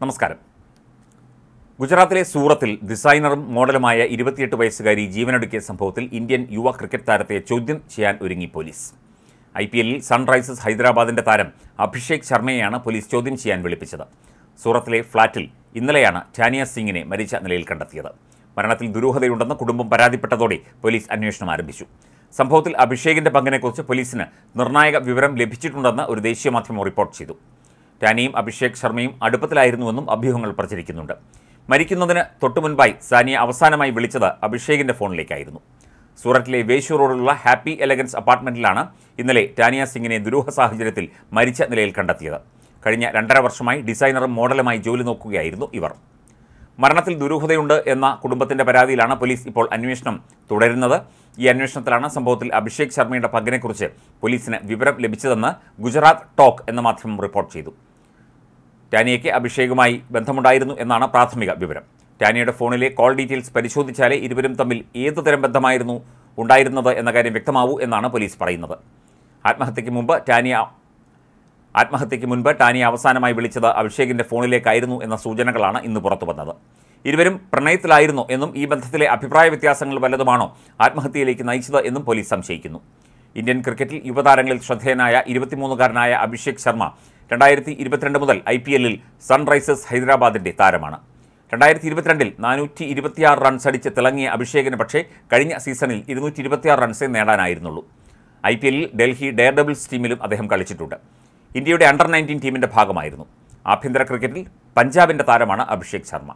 നമസ്കാരം ഗുജറാത്തിലെ സൂറത്തിൽ ഡിസൈനറും മോഡലുമായ ഇരുപത്തിയെട്ട് വയസ്സുകാരി ജീവനൊടുക്കിയ സംഭവത്തിൽ ഇന്ത്യൻ യുവ ക്രിക്കറ്റ് താരത്തെ ചോദ്യം ചെയ്യാൻ ഒരുങ്ങി പോലീസ് ഐ പി എല്ലിൽ സൺറൈസേഴ്സ് ഹൈദരാബാദിന്റെ താരം അഭിഷേക് ശർമ്മയെയാണ് പോലീസ് ചോദ്യം ചെയ്യാൻ വിളിപ്പിച്ചത് സൂറത്തിലെ ഫ്ളാറ്റിൽ ഇന്നലെയാണ് ടാനിയ സിംഗിനെ മരിച്ച നിലയിൽ കണ്ടെത്തിയത് മരണത്തിൽ ദുരൂഹതയുണ്ടെന്ന് കുടുംബം പരാതിപ്പെട്ടതോടെ പോലീസ് അന്വേഷണം ആരംഭിച്ചു സംഭവത്തിൽ അഭിഷേകിന്റെ പങ്കിനെക്കുറിച്ച് പോലീസിന് നിർണായക വിവരം ലഭിച്ചിട്ടുണ്ടെന്ന് ഒരു ദേശീയ മാധ്യമം റിപ്പോർട്ട് ചെയ്തു ടാനിയും അഭിഷേക് ശർമ്മയും അടുപ്പത്തിലായിരുന്നുവെന്നും അഭ്യൂഹങ്ങൾ പ്രചരിക്കുന്നുണ്ട് മരിക്കുന്നതിന് തൊട്ടുമുൻപായി സാനിയ അവസാനമായി വിളിച്ചത് അഭിഷേകിന്റെ ഫോണിലേക്കായിരുന്നു സൂററ്റിലെ വേശു റോഡിലുള്ള ഹാപ്പി എലഗൻസ് അപ്പാർട്ട്മെന്റിലാണ് ഇന്നലെ ടാനിയ സിംഗിനെ ദുരൂഹ സാഹചര്യത്തിൽ മരിച്ച നിലയിൽ കണ്ടെത്തിയത് കഴിഞ്ഞ രണ്ടര വർഷമായി ഡിസൈനറും മോഡലുമായി ജോലി നോക്കുകയായിരുന്നു ഇവർ മരണത്തിൽ ദുരൂഹതയുണ്ട് എന്ന കുടുംബത്തിന്റെ പരാതിയിലാണ് പോലീസ് ഇപ്പോൾ അന്വേഷണം തുടരുന്നത് ഈ അന്വേഷണത്തിലാണ് സംഭവത്തിൽ അഭിഷേക് ശർമ്മയുടെ പങ്കിനെക്കുറിച്ച് പോലീസിന് വിവരം ലഭിച്ചതെന്ന് ഗുജറാത്ത് ടോക്ക് എന്ന മാധ്യമം റിപ്പോർട്ട് ചെയ്തു ടാനിയയ്ക്ക് അഭിഷേകുമായി ബന്ധമുണ്ടായിരുന്നു എന്നാണ് പ്രാഥമിക വിവരം ടാനിയയുടെ ഫോണിലെ കോൾ ഡീറ്റെയിൽസ് പരിശോധിച്ചാലേ ഇരുവരും തമ്മിൽ ഏതു തരം ബന്ധമായിരുന്നു ഉണ്ടായിരുന്നത് എന്ന കാര്യം വ്യക്തമാവൂ എന്നാണ് പോലീസ് പറയുന്നത് ആത്മഹത്യയ്ക്ക് മുമ്പ് ടാനിയ ആത്മഹത്യയ്ക്ക് മുൻപ് ടാനിയ അവസാനമായി വിളിച്ചത് അഭിഷേകിന്റെ ഫോണിലേക്കായിരുന്നു എന്ന സൂചനകളാണ് ഇന്ന് പുറത്തു വന്നത് ഇരുവരും പ്രണയത്തിലായിരുന്നു എന്നും ഈ ബന്ധത്തിലെ അഭിപ്രായ വ്യത്യാസങ്ങൾ വല്ലതുമാണോ ആത്മഹത്യയിലേക്ക് നയിച്ചത് എന്നും പോലീസ് സംശയിക്കുന്നു ഇന്ത്യൻ ക്രിക്കറ്റിൽ യുവതാരങ്ങളിൽ ശ്രദ്ധേയനായ ഇരുപത്തിമൂന്നുകാരനായ അഭിഷേക് ശർമ്മ രണ്ടായിരത്തി ഇരുപത്തിരണ്ട് മുതൽ ഐ പി എല്ലിൽ സൺറൈസേഴ്സ് ഹൈദരാബാദിന്റെ താരമാണ് രണ്ടായിരത്തി ഇരുപത്തിരണ്ടിൽ നാനൂറ്റി ഇരുപത്തിയാറ് റൺസ് അടിച്ച് തിളങ്ങിയ അഭിഷേകിന് പക്ഷേ കഴിഞ്ഞ സീസണിൽ ഇരുന്നൂറ്റി ഇരുപത്തിയാറ് റൺസേ നേടാനായിരുന്നുള്ളൂ ഐ പി എല്ലിൽ ഡൽഹി ഡെയർ ഡബിൾസ് ടീമിലും അദ്ദേഹം കളിച്ചിട്ടുണ്ട് ഇന്ത്യയുടെ അണ്ടർ നയൻറ്റീൻ ടീമിന്റെ ഭാഗമായിരുന്നു ആഭ്യന്തര ക്രിക്കറ്റിൽ പഞ്ചാബിന്റെ താരമാണ് അഭിഷേക് ശർമ്മ